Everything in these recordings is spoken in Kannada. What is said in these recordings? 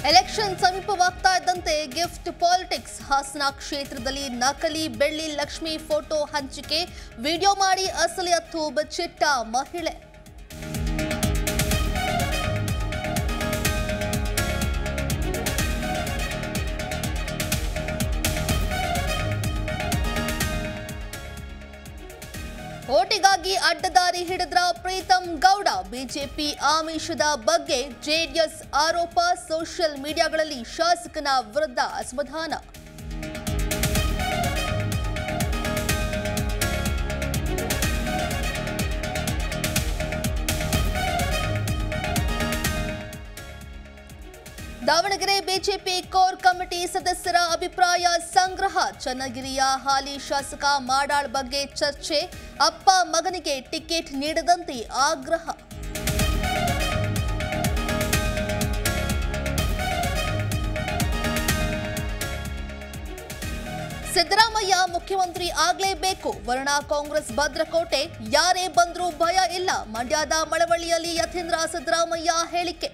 ಎಲೆಕ್ಷನ್ ಸಮೀಪವಾಗ್ತಾ ಇದ್ದಂತೆ ಗಿಫ್ಟ್ ಪಾಲಿಟಿಕ್ಸ್ ಹಾಸನ ಕ್ಷೇತ್ರದಲ್ಲಿ ನಕಲಿ ಬೆಳ್ಳಿ ಲಕ್ಷ್ಮಿ ಫೋಟೋ ಹಂಚಿಕೆ ವಿಡಿಯೋ ಮಾಡಿ ಅಸಲಿ ಹತ್ತು ಬಚ್ಚಿಟ್ಟ ಮಹಿಳೆ ಓಟಿಗಾಗಿ ಅಡ್ಡದಾರಿ ಹಿಡಿದ್ರ ಪ್ರೀತಂ ಗೌಡ ಬಿಜೆಪಿ ಆಮಿಷದ ಬಗ್ಗೆ ಜೆಡಿಎಸ್ ಆರೋಪ ಸೋಷಿಯಲ್ ಮೀಡಿಯಾಗಳಲ್ಲಿ ಶಾಸಕನ ವಿರುದ್ಧ ಅಸಮಾಧಾನ ದಾವಣಗೆರೆ ಬಿಜೆಪಿ ಕೋರ್ ಕಮಿಟಿ ಸದಸ್ಯರ ಅಭಿಪ್ರಾಯ ಸಂಗ್ರಹ ಚನ್ನಗಿರಿಯ ಹಾಲಿ ಶಾಸಕ ಮಾಡಾಳ್ ಬಗ್ಗೆ ಚರ್ಚೆ ಅಪ್ಪ ಮಗನಿಗೆ ಟಿಕೆಟ್ ನೀಡದಂತೆ ಆಗ್ರಹ ಸಿದ್ದರಾಮಯ್ಯ ಮುಖ್ಯಮಂತ್ರಿ ಆಗ್ಲೇಬೇಕು ವರುಣ ಕಾಂಗ್ರೆಸ್ ಭದ್ರಕೋಟೆ ಯಾರೇ ಬಂದ್ರೂ ಭಯ ಇಲ್ಲ ಮಂಡ್ಯದ ಮಳವಳ್ಳಿಯಲ್ಲಿ ಯತೀಂದ್ರ ಸಿದ್ದರಾಮಯ್ಯ ಹೇಳಿಕೆ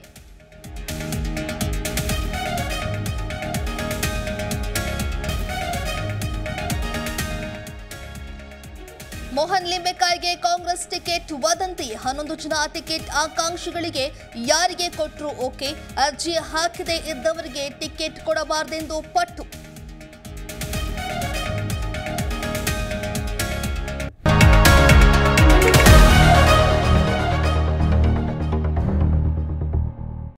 ಮೋಹನ್ ಲಿಂಬೆಕಾಯಿಗೆ ಕಾಂಗ್ರೆಸ್ ಟಿಕೆಟ್ ವದಂತಿ ಹನ್ನೊಂದು ಜನ ಟಿಕೆಟ್ ಆಕಾಂಕ್ಷಿಗಳಿಗೆ ಯಾರಿಗೆ ಕೊಟ್ಟರು ಓಕೆ ಅರ್ಜಿ ಹಾಕದೆ ಇದ್ದವರಿಗೆ ಟಿಕೆಟ್ ಕೊಡಬಾರದೆಂದು ಪಟ್ಟು